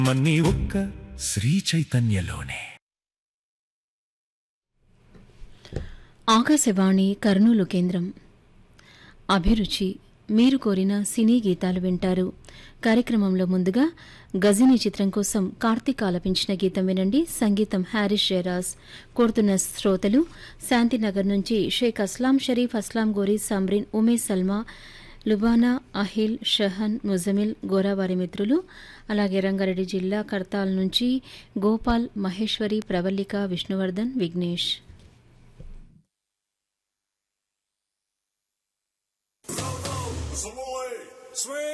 మన్ని ఒక్క శ్రీ చైతన్యలోనే ఆకాశవాణి కర్నూలు కేంద్రం అభిరుచి మీరు కోరిన సినీ గీతాలు వింటారు కార్యక్రమంలో ముందుగా గజనీ చిత్రం కోసం కార్తీక్ ఆలపించిన గీతం వినండి సంగీతం హ్యారిస్ జయరాజ్ కోరుతున్న శ్రోతలు శాంతినగర్ నుంచి షేక్ అస్లాం షరీఫ్ అస్లాం గోరీ సమ్రిన్ ఉమేష్ సల్మా లుబానా అహిల్ షహన్ ముజమిల్ గోరావారి మిత్రులు అలాగే రంగారెడ్డి జిల్లా కర్తాల్ నుంచి గోపాల్ మహేశ్వరి ప్రవల్లిక విష్ణువర్ధన్ విఘ్నేష్ Swing.